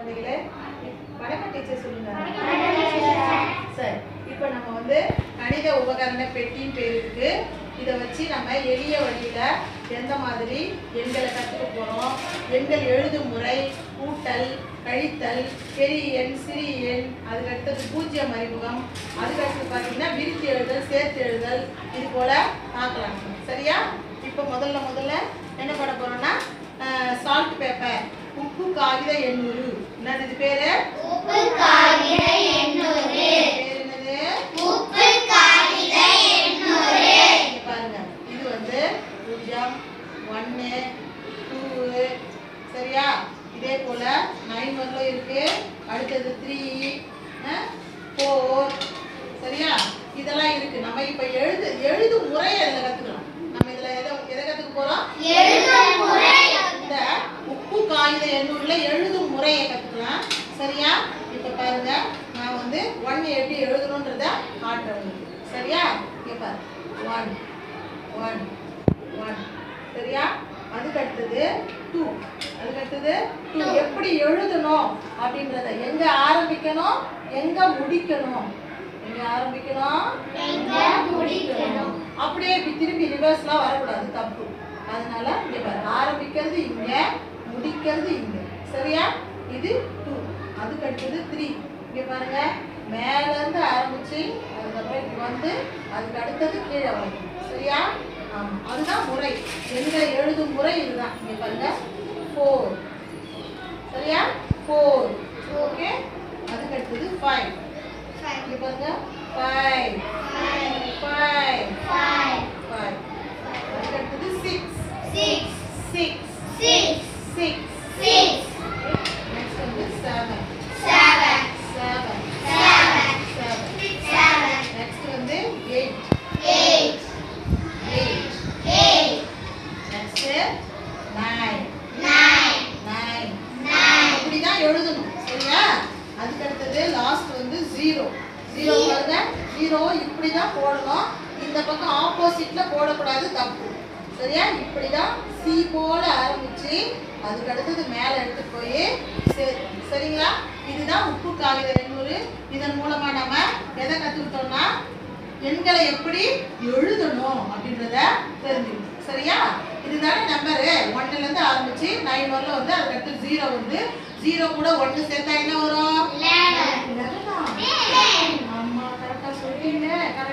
குழந்தைகளே வணக்கம் டீச்சர் சொல்லுங்க சரி இப்போ நம்ம வந்து கணித உபகரண பெட்டின்னு பேர் இருக்கு இதை வச்சு நம்ம எளிய வழியில எந்த மாதிரி எண்களை கற்றுக்க போறோம் எண்கள் எழுதும் முறை கூட்டல் கழித்தல் பெரிய எண் சிறிய எண் அதுக்கு அடுத்தது பூஜ்ஜியம் அறிமுகம் அதுக்கு அடுத்தது பார்த்தீங்கன்னா விரித்து எழுதல் சேர்த்து எழுதல் இது போல பார்க்கலாம் சரியா இப்போ முதல்ல முதல்ல என்ன பண்ண போறோம்னா சால்ட் பேப்பர் உப்பு காகித எண்ணூறு என்னது இது பேரு உப்பு காகித எண்ணூறு பேர் என்னது உப்பு காகித எண்ணூறு இங்க பாருங்க இது வந்து பூஜ்ஜியம் ஒன்று டூ சரியா இதே போல நைன் வரலும் இருக்கு அடுத்தது த்ரீ ஃபோர் சரியா இதெல்லாம் இருக்கு நம்ம இப்போ எழுது எழுதும் முறையை இதில் கற்றுக்கலாம் நம்ம இதில் எதை எதை கற்றுக்க போகிறோம் எழுதும் முறை இந்த உப்பு காகித எண்ணூர்ல எழுதும் முறையை கற்றுக்கலாம் சரியா இப்போ பாருங்க நான் வந்து ஒன் எப்படி எழுதணுன்றத காட்டுறேன் உங்களுக்கு சரியா இங்கே பாரு ஒன் ஒன் ஒன் சரியா அதுக்கு அடுத்தது டூ அதுக்கு அடுத்தது டூ எப்படி எழுதணும் அப்படின்றத எங்க ஆரம்பிக்கணும் எங்க முடிக்கணும் எங்க ஆரம்பிக்கணும் எங்க முடிக்கணும் அப்படியே இப்படி திரும்பி ரிவர்ஸ்லாம் வரக்கூடாது தப்பு அதனால இங்க பாரு ஆரம்பிக்கிறது இங்க முடிக்கிறது இங்க சரியா இது டூ அதுக்கு அடுத்தது த்ரீ இங்க பாருங்க மேல இருந்து ஆரம்பிச்சு அதுக்கப்புறம் இப்படி வந்து அதுக்கு அடுத்தது கீழே வரும் சரியா ஆமா அதுதான் முறை எங்க எழுதும் முறை இதுதான் இங்க பாருங்க ஃபோர் சரியா ஃபோர் ஓகே அதுக்கு அடுத்தது ஃபைவ் இங்க பாருங்க ஃபைவ் ஃபைவ் five Five. அதுக்கு அடுத்தது six. six Six. six Six. six Next வந்து seven. seven Seven. seven Seven. seven Next வந்து eight. eight Eight. eight Next nine. nine Nine. nine இப்படிதான் எழுதணும் சரியா அதுக்கு அடுத்தது லாஸ்ட் வந்து ஜீரோ ஜீரோ பாருங்க ஜீரோ இப்படிதான் போடணும் இந்த பக்கம் ஆப்போசிட்ல போடக்கூடாது தப்பு சரியா இப்படிதான் சி போல ஆரம்பிச்சு அதுக்கு அடுத்தது மேல எடுத்துட்டு போய் சேர்க்கணும் சரிங்களா இதுதான் உப்பு காகித எண்ணூறு இதன் மூலமா நம்ம எதை கத்துக்கிட்டோம்னா எண்களை எப்படி எழுதணும் அப்படின்றத தெரிஞ்சுக்கணும் சரியா இதுதானே நம்பரு ஒன்னுல இருந்து ஆரம்பிச்சு நைன் வரல வந்து அதுக்கு அடுத்து ஜீரோ வந்து ஜீரோ கூட ஒன்று சேர்த்தா என்ன வரும் eleven eleven ஆ? eleven